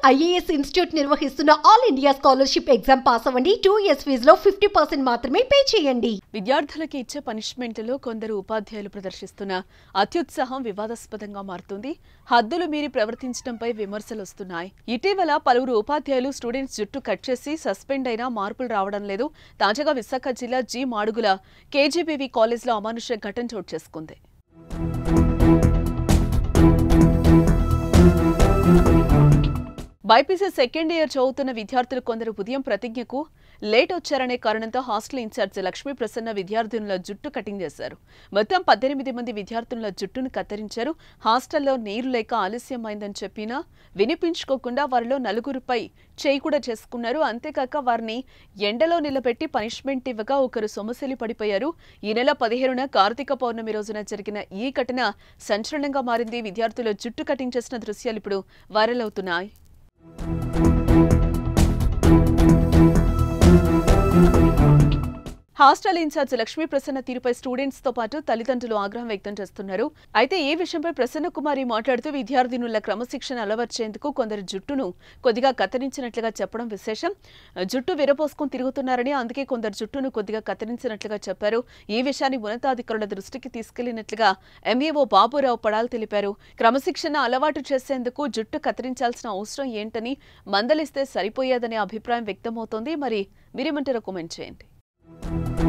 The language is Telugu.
ఐఏఎస్ ఇన్స్టిట్యూట్ నిర్వహిస్తున్న all India scholarship exam pass అవ్వండి టూ ఇయర్స్ ఫీజులో ఫిఫ్టీ పర్సెంట్ మాత్రమే పే చేయండి విద్యార్థులకి ఇచ్చే పనిష్మెంట్లో కొందరు ఉపాధ్యాయులు ప్రదర్శిస్తున్న అత్యుత్సాహం వివాదాస్పదంగా మారుతుంది హద్దులు మీరి ప్రవర్తించడంపై విమర్శలు వస్తున్నాయి ఇటీవల పలువురు ఉపాధ్యాయులు స్టూడెంట్స్ జుట్టు కట్ చేసి సస్పెండ్ అయినా మార్పులు రావడం లేదు తాజాగా విశాఖ జిల్లా జి మాడుగుల కేజీబీవీ కాలేజ్లో అమానుష్య ఘటన చోటు చేసుకుంది బైపీసీ సెకండ్ ఇయర్ చదువుతున్న విద్యార్థులు కొందరు ఉదయం ప్రతిజ్ఞకు లేట్ వచ్చారనే కారణంతో హాస్టల్ ఇన్ఛార్జ్ లక్ష్మీ ప్రసన్న విద్యార్థినుల జుట్టు కటింగ్ చేశారు మొత్తం పద్దెనిమిది మంది విద్యార్థుల జుట్టును కత్తిరించారు హాస్టల్లో నీరు లేక ఆలస్యమైందని చెప్పినా వినిపించుకోకుండా వారిలో నలుగురిపై చేయి కూడా చేసుకున్నారు అంతేకాక వారిని ఎండలో నిలబెట్టి పనిష్మెంట్ ఇవ్వగా ఒకరు సొమశలి పడిపోయారు ఈ నెల పదిహేనున కార్తీక పౌర్ణమి రోజున జరిగిన ఈ ఘటన సంచలనంగా మారింది విద్యార్థుల జుట్టు కటింగ్ చేసిన దృశ్యాలు ఇప్పుడు వైరల్ అవుతున్నాయి హాస్టల్ ఇన్ఛార్జ్ లక్ష్మీ ప్రసన్న తీరుపై స్టూడెంట్స్ తో పాటు తల్లిదండ్రులు ఆగ్రహం వ్యక్తం చేస్తున్నారు అయితే ఈ విషయంపై ప్రసన్న కుమారి మాట్లాడుతూ విద్యార్థినుల క్రమశిక్షణ అలవర్చేందుకు కొందరు జుట్టును కొద్దిగా కత్తిరించినట్లుగా చెప్పడం విశేషం జుట్టు విరపోసుకుని తిరుగుతున్నారని అందుకే కొందరు జుట్టును కొద్దిగా కత్తిరించినట్లుగా చెప్పారు ఈ విషయాన్ని ఉన్నతాధికారుల దృష్టికి తీసుకెళ్లినట్లుగా ఎంఈఓ బాబురావు పడాల్ తెలిపారు క్రమశిక్షణ అలవాటు చేసేందుకు జుట్టు కత్తిరించాల్సిన అవసరం ఏంటని మందలిస్తే సరిపోయేదనే అభిప్రాయం వ్యక్తమవుతోంది మరి మీరేమంటారో కామెంట్ చేయండి